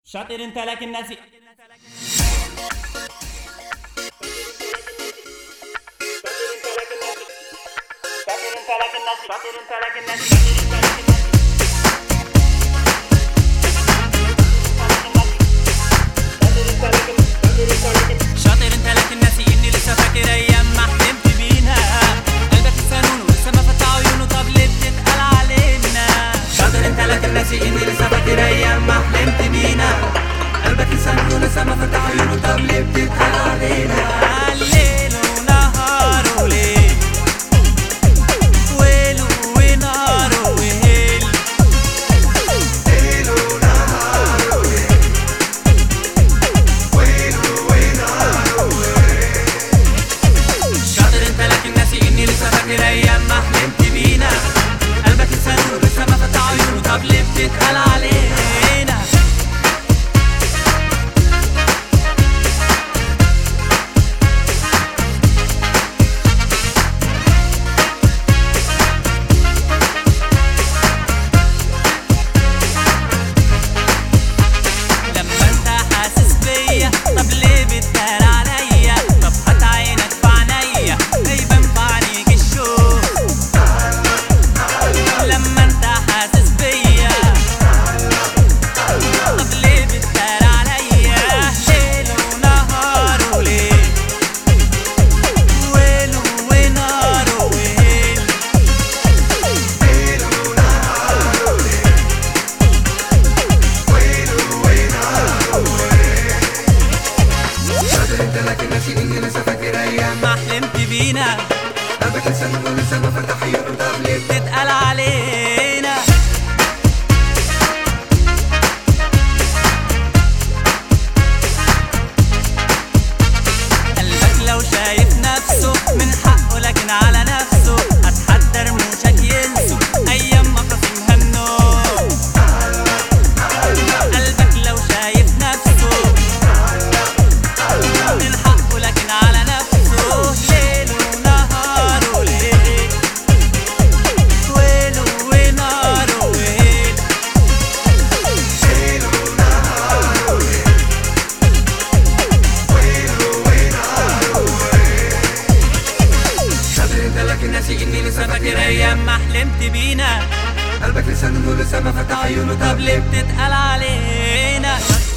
شاطر انت لكن ناسي شاطر انت لكن ناسي شاطر انت لكن ناسي شاطر انت لكن ناسي اني لسه فاكر ايام ما حلمت بينا قلبك لسانون ولسه ما فتح عيونه طب ليه بتتقال علينا شاطر انت لكن ناسي اني لسه فاكر ايام ما حلمت بينا قلبك لسان ولسه ما فتح عيونه طب ليه بتتقال علينا ليل ونهار وليل ويل ونهار وهيل شاطر انت لكن ناسي اني لسه فاكر ايام ما حلمت بينا قلبك لسان ولسه ما فتح عيونه طب ليه بتتقال علينا لما انت حاسس بيا طب ليه بتدار عليا طب هات عينك في عينيا هيبان في عينيك الشوق لما انت حاسس بيا طب ليه بتدار عليا ليل ونهار وليل ويل ونهار وهيل شاطر انت لكن ناسي اني لسه فاكر ايام ما حلمت بينا قلبك لسان ولسه ما فتح عيونه طب ليه تتقال علينا قلبك لو شايف نفسه من حقه لكن على نفسه هتحدى رموشك ينسوا ايام مقاسمها النوم قلبك لو شايف نفسه من حقه لكن على نفسه ليل ونهار وليل ويل ونهار ويل شاطر انت لكن ناسي اني لسه فاكر ايام ما حلمت بينا قلبك لسان ولسه ما فتح عيونه طب ليه بتتقال علينا